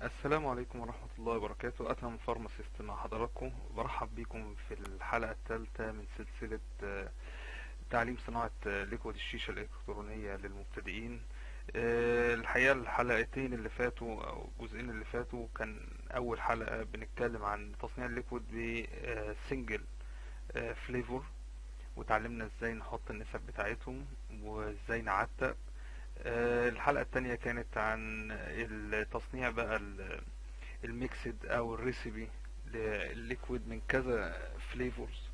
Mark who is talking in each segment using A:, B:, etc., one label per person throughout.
A: السلام عليكم ورحمة الله وبركاته أتهم فارماسيست مع حضراتكم برحب بكم في الحلقة الثالثة من سلسلة آه، تعليم صناعة آه، ليكويد الشيشة الإلكترونية للمبتدئين آه، الحقيقة الحلقتين اللي فاتوا أو الجزئين اللي فاتوا كان أول حلقة بنتكلم عن تصنيع الليكويد بسنجل فليفور وتعلمنا ازاي نحط النسب بتاعتهم وازاي نعتق آه، الحلقة التانية كانت عن التصنيع بقى ال- الميكسد او الريسيبي للليكويد من كذا فليفورز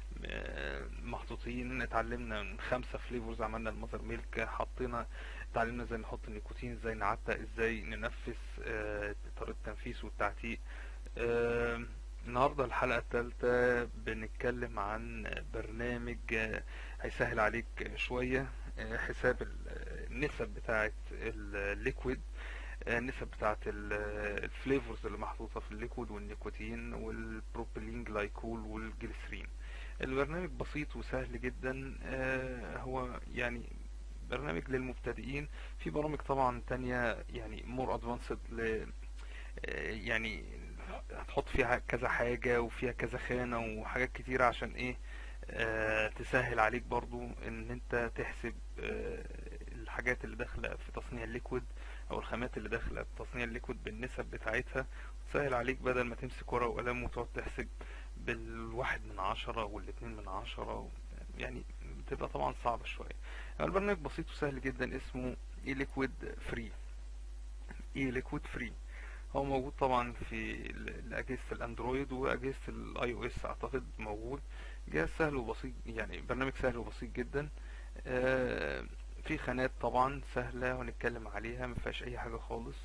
A: محطوطين اتعلمنا من خمسة فليفورز عملنا المذر ميلك حطينا اتعلمنا ازاي نحط النيكوتين ازاي نعتق ازاي ننفس آه، طريقة التنفيس والتعتيق آه، النهاردة الحلقة الثالثة بنتكلم عن برنامج آه، هيسهل عليك شوية آه، حساب ال- النسب بتاعة الليكويد النسب بتاعة الفليفرز اللي محطوطة في الليكويد والنيكوتين والبروبيلين جلايكول والجليسرين البرنامج بسيط وسهل جدا آه، هو يعني برنامج للمبتدئين في برامج طبعا تانية يعني مور ادفانسد ل آه، يعني هتحط فيها كذا حاجة وفيها كذا خانة وحاجات كتيرة عشان ايه آه، تسهل عليك برضو ان انت تحسب آه، الحاجات اللي داخلة في تصنيع الليكويد او الخامات اللي داخلة في تصنيع الليكويد بالنسب بتاعتها تسهل عليك بدل ما تمسك ورقة وقلم وتقعد تحسب بالواحد من عشرة والاتنين من عشرة يعني بتبقى طبعا صعبة شوية البرنامج بسيط وسهل جدا اسمه اي ليكويد فري اي ليكويد فري هو موجود طبعا في ال- اجهزة الاندرويد واجهزة الاي او اس اعتقد موجود جهاز سهل وبسيط يعني برنامج سهل وبسيط جدا آه، في خانات طبعا سهلة وهنتكلم عليها مفيهاش اي حاجة خالص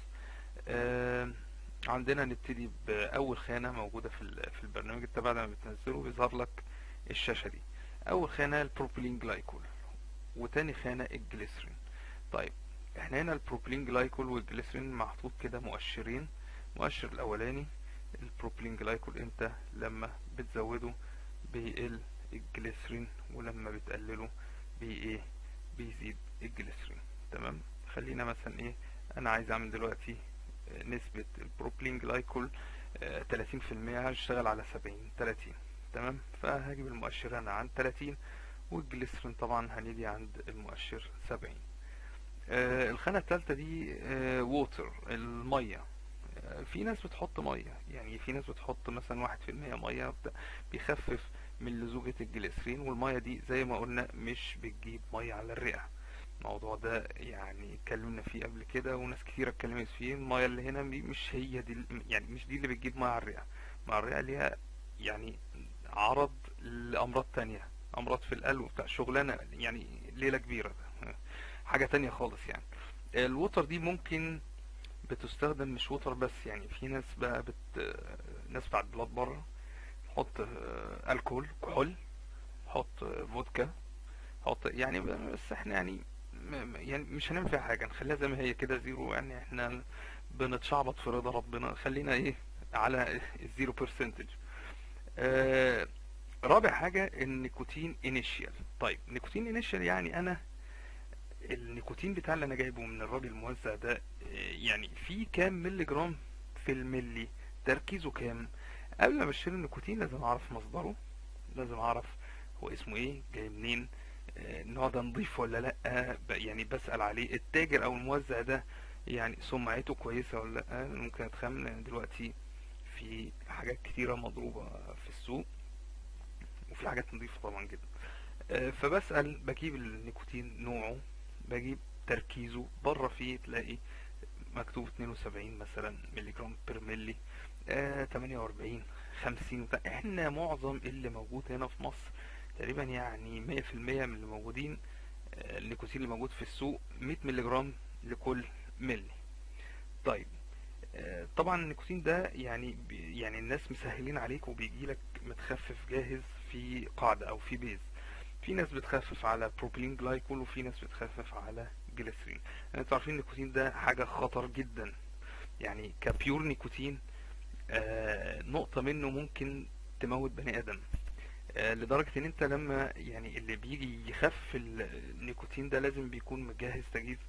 A: آه، عندنا نبتدي بأول خانة موجودة في ال- في البرنامج انت بعد ما بتنزله بيظهر لك الشاشة دي أول خانة البروبيلين جلايكول وتاني خانة الجليسرين طيب احنا هنا البروبيلين جلايكول والجليسرين محطوط كده مؤشرين مؤشر الأولاني البروبيلين جلايكول انت لما بتزوده بيقل الجليسرين ولما بتقلله بي ايه بيزيد الجليسرين تمام خلينا مثلا ايه انا عايز اعمل دلوقتي آه، نسبة البروبلين جلايكول آه، 30% هشتغل على 70 30 تمام فهجيب المؤشر هنا عند 30 والجليسرين طبعا هنيجي عند المؤشر 70 آه، الخانة التالتة دي ووتر المية آه، في ناس بتحط مية يعني في ناس بتحط مثلا واحد في المية مية بت- بيخفف من لزوجة الجليسرين والمية دي زي ما قلنا مش بتجيب مية على الرئة الموضوع ده يعني اتكلمنا فيه قبل كده وناس كتيرة اتكلمت فيه المية اللي هنا دي مش هي دي ال- يعني مش دي اللي بتجيب مية على الرئة مع الرئة ليها يعني عرض لأمراض تانية أمراض في القلب بتاع شغلانة يعني ليلة كبيرة حاجة تانية خالص يعني الوتر دي ممكن بتستخدم مش ووتر بس يعني في ناس بقى بت ناس بتاعت بلاد بره تحط آه، الكحول كحول تحط آه، فودكا تحط يعني ب- بس احنا يعني م- م- يعني مش هنعمل فيها حاجة نخليها زي ما هي كده زيرو يعني احنا بنتشعبط في رضا ربنا خلينا ايه على الزيرو برسنتج آه رابع حاجة النيكوتين انيشيال طيب نيكوتين انيشيال يعني انا النيكوتين بتاع اللي انا جايبه من الراجل الموزع ده آه، يعني في كام ملي جرام في الملي تركيزه كام قبل ما بشتري النيكوتين لازم اعرف مصدره لازم اعرف هو اسمه ايه جاي منين آه، النوع ده نضيف ولا لا ب- يعني بسأل عليه التاجر او الموزع ده يعني سمعته كويسة ولا لا ممكن اتخمن لأن دلوقتي في حاجات كتيرة مضروبة في السوق وفي حاجات نضيفة طبعا جدا آه، فبسأل بجيب النيكوتين نوعه بجيب تركيزه بره فيه تلاقي مكتوب 72 مثلا ملي جرام بير ملي آه 48 50 وبتاع. احنا معظم اللي موجود هنا في مصر تقريبا يعني 100% من اللي موجودين آه، النيكوتين اللي موجود في السوق 100 ملي جرام لكل ملي طيب آه، طبعا النيكوتين ده يعني بي- يعني الناس مسهلين عليك وبيجي لك متخفف جاهز في قاعدة او في بيز في ناس بتخفف على بروبيلين جلايكول وفي ناس بتخفف على جليسرين انتوا عارفين النيكوتين ده حاجة خطر جدا يعني كبيور نيكوتين آه، نقطة منه ممكن تموت بني آدم آه، لدرجة ان انت لما يعني اللي بيجي يخف ال- النيكوتين ده لازم بيكون مجهز تجهيز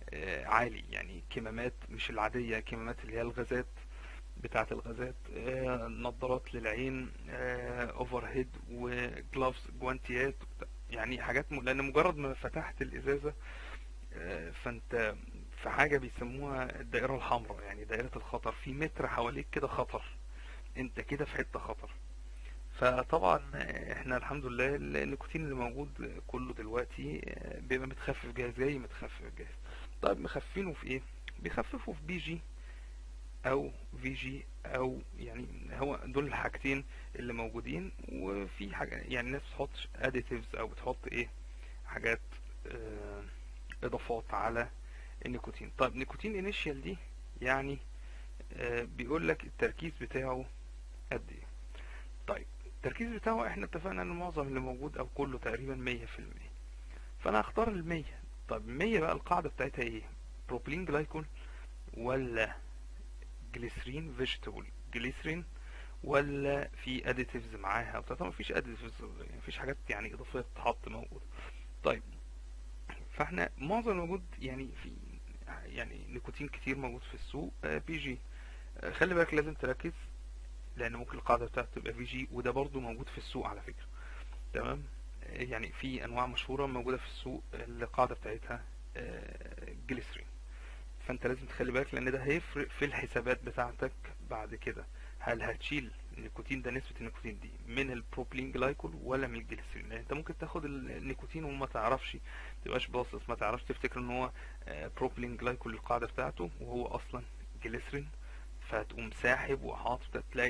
A: آه، عالي يعني كمامات مش العادية كمامات اللي هي الغازات بتاعة الغازات آه، نظارات للعين اوفر هيد وجلافز جوانتيات يعني حاجات م... لان مجرد ما فتحت الازازة آه، فانت في حاجة بيسموها الدائرة الحمراء يعني دائرة الخطر في متر حواليك كده خطر انت كده في حتة خطر فطبعا احنا الحمد لله النيكوتين اللي موجود كله دلوقتي آه، بيبقى متخفف جاهز جاي متخفف جاهز طيب مخفينه في ايه بيخففوا في بي جي او في جي او يعني هو دول الحاجتين اللي موجودين وفي حاجة يعني الناس بتحط اديتيفز او بتحط ايه حاجات اه اضافات على النيكوتين طيب نيكوتين انيشيال دي يعني اه بيقول لك التركيز بتاعه قد ايه طيب التركيز بتاعه احنا اتفقنا ان معظم اللي موجود او كله تقريبا مية في المية فانا هختار المية طب المية بقى القاعدة بتاعتها ايه بروبلين جلايكول ولا جليسرين فيجيتابل جليسرين ولا في اديتيفز معاها طبعا مفيش اديتيفز مفيش حاجات يعني اضافيه تتحط موجوده طيب فاحنا معظم الموجود يعني في يعني نيكوتين كتير موجود في السوق بي جي خلي بالك لازم تركز لان ممكن القاعده بتاعته تبقى في جي وده برضو موجود في السوق على فكره تمام يعني في انواع مشهوره موجوده في السوق القاعده بتاعتها جليسرين فانت لازم تخلي بالك لان ده هيفرق في الحسابات بتاعتك بعد كده هل هتشيل النيكوتين ده نسبة النيكوتين دي من البروبلين جلايكول ولا من الجليسرين لان انت ممكن تاخد النيكوتين وما تعرفش تبقاش باصص ما تعرفش تفتكر ان هو بروبلين جلايكول القاعدة بتاعته وهو اصلا جليسرين فتقوم ساحب وحاطط تلاقي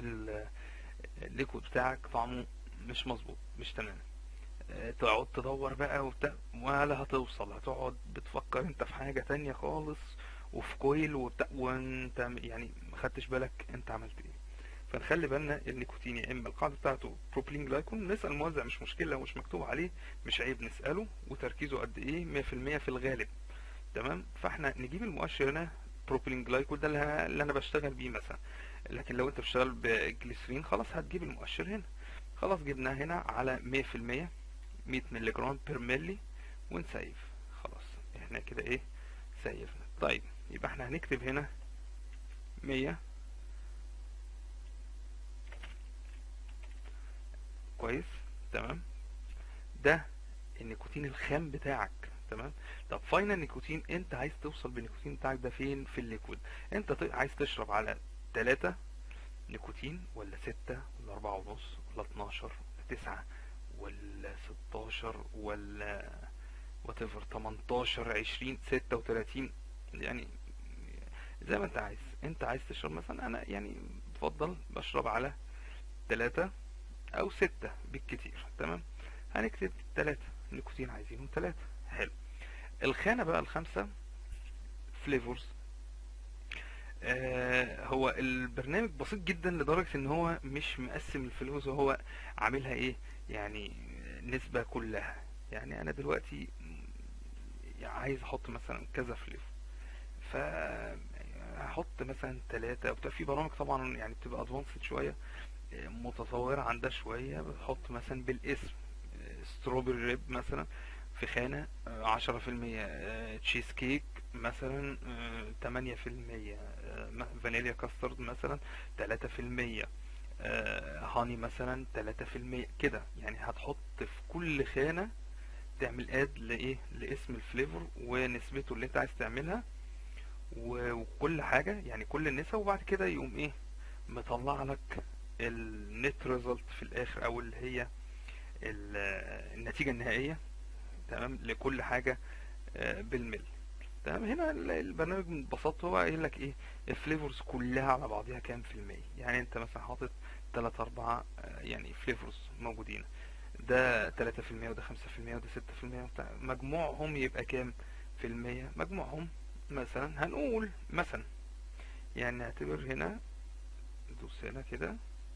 A: الليكويد بتاعك طعمه مش مظبوط مش تمام تقعد تدور بقى وبتاع ولا هتوصل هتقعد بتفكر انت في حاجة تانية خالص وفي كويل وبتاع وانت يعني ما خدتش بالك انت عملت ايه فنخلي بالنا النيكوتين يا اما القاعده بتاعته بروبلين جلايكول نسال الموزع مش مشكله لو مش مكتوب عليه مش عيب نساله وتركيزه قد ايه 100% في الغالب تمام فاحنا نجيب المؤشر هنا بروبلين جلايكول ده اللي, اللي انا بشتغل بيه مثلا لكن لو انت بتشتغل بجليسرين خلاص هتجيب المؤشر هنا خلاص جبناه هنا على 100% 100 مللي جرام بير ملي ونسيف خلاص احنا كده ايه سيفنا طيب يبقى احنا هنكتب هنا 100 كويس تمام ده النيكوتين الخام بتاعك تمام طب فاينل نيكوتين انت عايز توصل بالنيكوتين بتاعك ده فين في الليكويد انت عايز تشرب على 3 نيكوتين ولا 6 ولا 4 ونص ولا 12 ولا 9 ولا 16 ولا whatever 18 20 36 يعني زي ما انت عايز انت عايز تشرب مثلا انا يعني بفضل بشرب على 3 او 6 بالكتير تمام هنكتب 3 نيكوتين عايزينهم 3 حلو الخانة بقى الخامسة فليفورز آه هو البرنامج بسيط جدا لدرجة ان هو مش مقسم الفلوس هو عاملها ايه يعني نسبة كلها يعني انا دلوقتي عايز احط مثلا كذا فليفر ف هحط مثلا ثلاثة وبتبقى في برامج طبعا يعني بتبقى ادفانسد شوية متطورة عن ده شوية بتحط مثلا بالاسم ستروبري ريب مثلا في خانة عشرة في المية تشيز كيك مثلا تمانية في المية فانيليا كاسترد مثلا تلاتة في المية هاني مثلا تلاتة في المية كده يعني هتحط في كل خانة تعمل اد لايه لاسم الفليفر ونسبته اللي انت عايز تعملها وكل حاجة يعني كل النسب وبعد كده يقوم ايه مطلع لك النت ريزلت في الاخر او اللي هي النتيجة النهائية تمام لكل حاجة بالمل تمام هنا البرنامج ببساطة هو قايل لك ايه الفليفرز كلها على بعضها كام في المية يعني انت مثلا حاطط تلات اربعة يعني فليفرز موجودين ده تلاتة في المية وده خمسة في المية وده ستة في المية مجموعهم يبقى كام في المية مجموعهم مثلا هنقول مثلا يعني نعتبر هنا ندوس هنا كده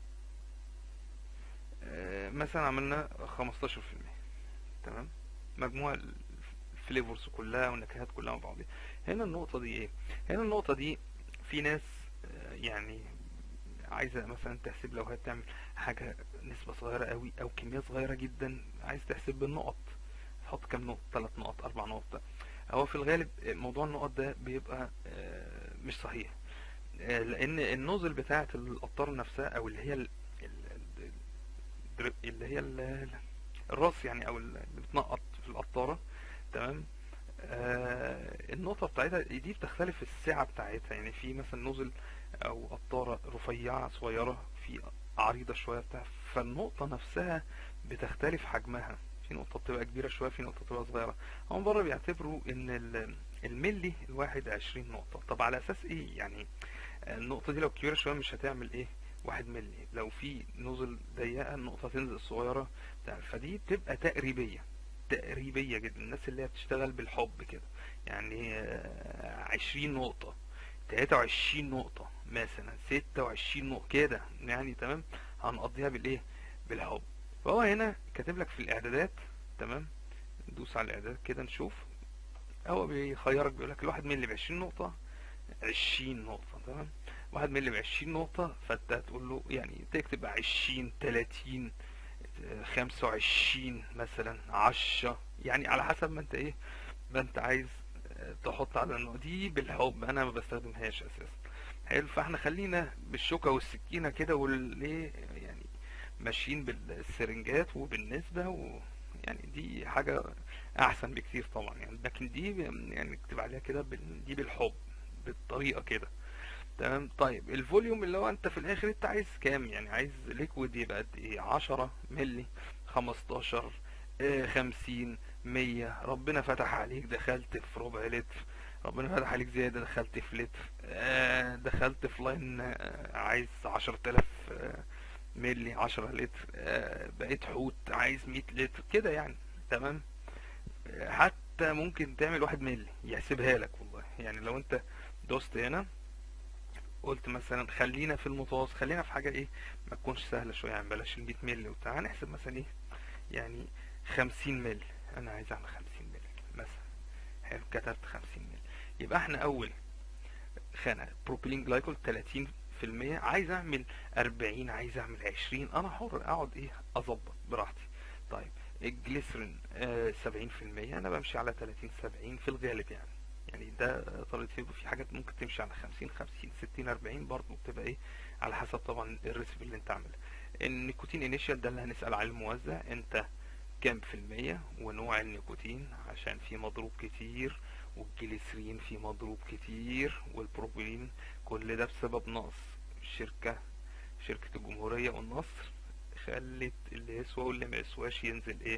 A: مثلا عملنا خمستاشر في المية تمام مجموع الفليفرز كلها والنكهات كلها مع بعضها هنا النقطة دي ايه هنا النقطة دي في ناس يعني عايزة مثلا تحسب لو هي بتعمل حاجة نسبة صغيرة قوي او كمية صغيرة جدا عايز تحسب بالنقط تحط كام نقط ثلاث نقط اربع نقط هو في الغالب موضوع النقط ده بيبقى آه، مش صحيح آه، لان النوزل بتاعه القطاره نفسها او اللي هي ال- ال- ال- اللي هي ال- الراس يعني او اللي بتنقط في القطاره تمام آه النقطة بتاعتها دي بتختلف في السعة بتاعتها يعني في مثلا نوزل أو قطارة رفيعة صغيرة في عريضة شوية بتاع فالنقطة نفسها بتختلف حجمها في نقطة بتبقى كبيرة شوية في نقطة بتبقى صغيرة هم بره بيعتبروا إن ال- الملي الواحد عشرين نقطة طب على أساس إيه يعني النقطة دي لو كبيرة شوية مش هتعمل إيه واحد ملي لو في نوزل ضيقة النقطة تنزل صغيرة بتاع فدي بتبقى تقريبية تقريبية جدا الناس اللي هي بتشتغل بالحب كده يعني آه، عشرين نقطة تلاتة وعشرين نقطة مثلا ستة وعشرين نقطة كده يعني تمام هنقضيها بالايه بالحب فهو هنا كاتب لك في الاعدادات تمام ندوس على الاعدادات كده نشوف هو بيخيرك بيقول لك الواحد ملي بعشرين نقطة عشرين نقطة تمام واحد ملي بعشرين نقطة فانت هتقول له يعني تكتب عشرين تلاتين خمسة وعشرين مثلا عشرة يعني على حسب ما انت ايه ما انت عايز اه، تحط على النقط دي بالحب انا ما بستخدمهاش اساسا حلو فاحنا خلينا بالشوكة والسكينة كده والايه يعني ماشيين بالسرنجات وبالنسبة و يعني دي حاجة احسن بكتير طبعا يعني لكن دي يعني اكتب عليها كده بال- دي بالحب بالطريقة كده تمام طيب الفوليوم اللي هو انت في الاخر انت عايز كام يعني عايز ليكويد يبقى قد ايه 10 ملي 15 آه، 50 100 ربنا فتح عليك دخلت في ربع لتر ربنا فتح عليك زيادة دخلت في لتر آه، دخلت في لاين آه، عايز 10000 آه، ملي 10 لتر آه، بقيت حوت عايز 100 لتر كده يعني تمام آه، حتى ممكن تعمل واحد ملي يحسبها لك والله يعني لو انت دوست هنا قلت مثلا خلينا في المتوسط خلينا في حاجة ايه ما تكونش سهلة شوية يعني بلاش ال 100 مللي وبتاع هنحسب مثلا ايه يعني 50 مللي انا عايز اعمل 50 مللي مثلا حلو كتبت 50 مللي يبقى احنا اول خانة بروبيلين جلايكول 30% عايز اعمل 40 عايز اعمل 20 انا حر اقعد ايه اظبط براحتي طيب الجليسرين آه 70% انا بمشي على 30 70 في الغالب يعني يعني ده طريقة فيبر في حاجات ممكن تمشي على 50 50 60 40 برضه بتبقى ايه على حسب طبعا الريسيبي اللي انت عاملها النيكوتين انيشال ده اللي هنسأل عليه الموزع انت كام في المية ونوع النيكوتين عشان في مضروب كتير والجليسرين في مضروب كتير والبروبيلين كل ده بسبب نقص الشركة شركة الجمهورية والنصر خلت اللي يسوى واللي ما يسواش ينزل ايه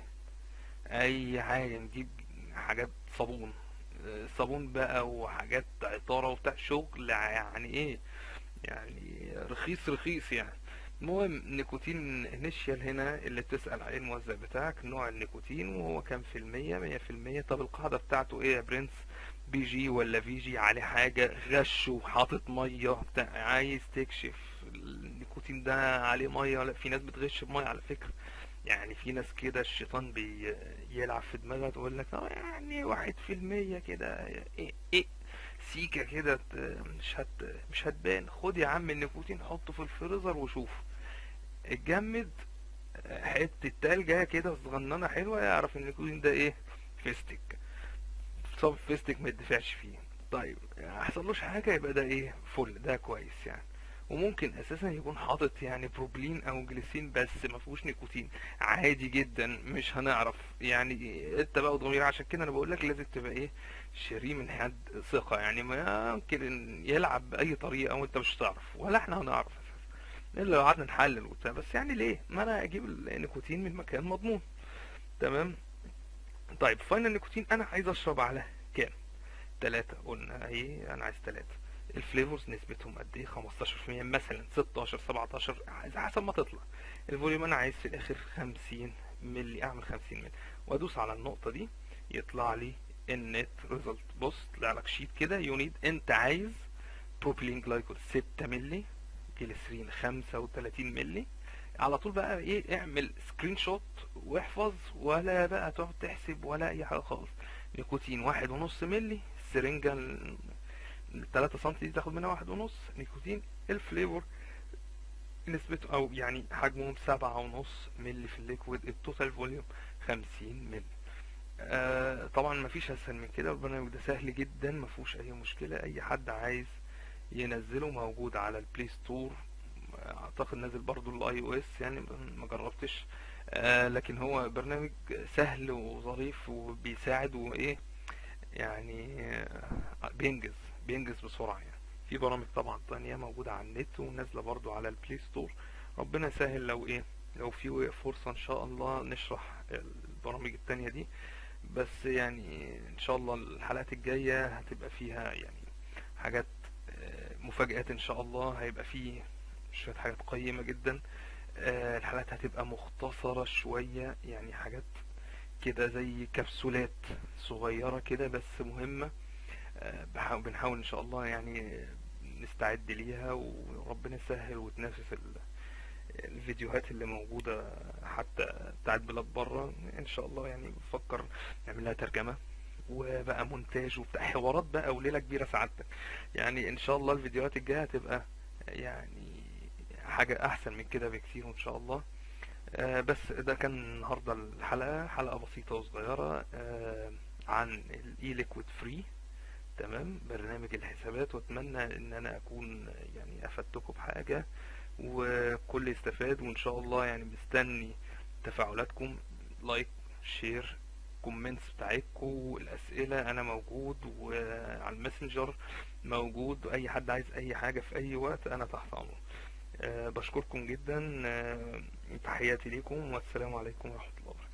A: اي حاجة نجيب حاجات صابون آه، صابون بقى وحاجات عطارة وبتاع شغل يعني ايه يعني رخيص رخيص يعني المهم نيكوتين انيشيال هنا اللي بتسأل عليه الموزع بتاعك نوع النيكوتين وهو كام في المية مية في المية طب القاعدة بتاعته ايه يا برنس بي جي ولا في جي عليه حاجة غش وحاطط مية بتاع عايز تكشف النيكوتين ده عليه مية ولا في ناس بتغش بمية على فكرة يعني في ناس كده الشيطان بيلعب في دماغها تقول لك اه يعني واحد في المية كده ايه ايه سيكة كده ت- مش هت مش هتبان خد يا عم النيكوتين حطه في الفريزر وشوف اتجمد حتة تلجة كده صغننة حلوة يعرف ان النيكوتين ده ايه فيستك صاب فيستك ما يدفعش فيه طيب حصلوش حاجة يبقى ده ايه فل ده كويس يعني وممكن اساسا يكون حاطط يعني بروبلين او جليسين بس ما فيهوش نيكوتين عادي جدا مش هنعرف يعني انت بقى وضمير عشان كده انا بقول لك لازم تبقى ايه شاريه من حد ثقة يعني ما يمكن إن يلعب بأي طريقة وانت مش هتعرف ولا احنا هنعرف اساسا الا لو قعدنا نحلل وبتاع بس يعني ليه ما انا اجيب النيكوتين من مكان مضمون تمام طيب فاينل نيكوتين انا عايز اشرب على كام تلاتة قلنا ايه انا عايز تلاتة الفليفرز نسبتهم قد ايه 15% مثلا 16 17 على حسب ما تطلع الفوليوم انا عايز في الاخر 50 ملي اعمل 50 ملي وادوس على النقطة دي يطلع لي النت ريزلت بص طلع لك شيت كده يونيد انت عايز بروبيلين جلايكول 6 ملي جليسرين 35 ملي على طول بقى ايه اعمل سكرين شوت واحفظ ولا بقى تقعد تحسب ولا اي حاجه خالص نيكوتين واحد ونص ملي السرنجه ال 3 سم دي تاخد منها واحد ونص نيكوتين الفليفر نسبته او يعني حجمهم سبعة ونص ملي في الليكويد التوتال فوليوم 50 ملي آه طبعا مفيش اسهل من كده البرنامج ده سهل جدا مفهوش اي مشكلة اي حد عايز ينزله موجود على البلاي ستور اعتقد نازل برضو الاي او اس يعني ما جربتش آه لكن هو برنامج سهل وظريف وبيساعد وايه يعني آه، بينجز بينجز بسرعة يعني في برامج طبعا تانية موجودة على النت ونازلة برضو على البلاي ستور ربنا يسهل لو ايه لو في فرصة ان شاء الله نشرح البرامج التانية دي بس يعني ان شاء الله الحلقات الجاية هتبقى فيها يعني حاجات آه، مفاجآت ان شاء الله هيبقى فيه شوية حاجات قيمة جدا آه، الحلقات هتبقى مختصرة شوية يعني حاجات كده زي كبسولات صغيرة كده بس مهمة آه، بحاول بنحاول ان شاء الله يعني نستعد ليها وربنا يسهل وتنافس ال- الفيديوهات اللي موجودة حتى بتاعت بلاد بره ان شاء الله يعني بفكر نعمل لها ترجمة وبقى مونتاج وبتاع حوارات بقى وليلة كبيرة سعادتك يعني ان شاء الله الفيديوهات الجاية هتبقى يعني حاجة احسن من كده بكتير ان شاء الله آه، بس ده كان النهاردة الحلقة حلقة بسيطة وصغيرة آه، عن الاي ليكويد فري تمام برنامج الحسابات واتمنى ان انا اكون يعني افدتكم بحاجة وكل يستفاد وان شاء الله يعني مستني تفاعلاتكم لايك شير كومنتس بتاعتكم والاسئلة انا موجود وعلى الماسنجر موجود واي حد عايز اي حاجة في اي وقت انا تحت امره أه بشكركم جدا أه تحياتي ليكم والسلام عليكم ورحمة الله وبركاته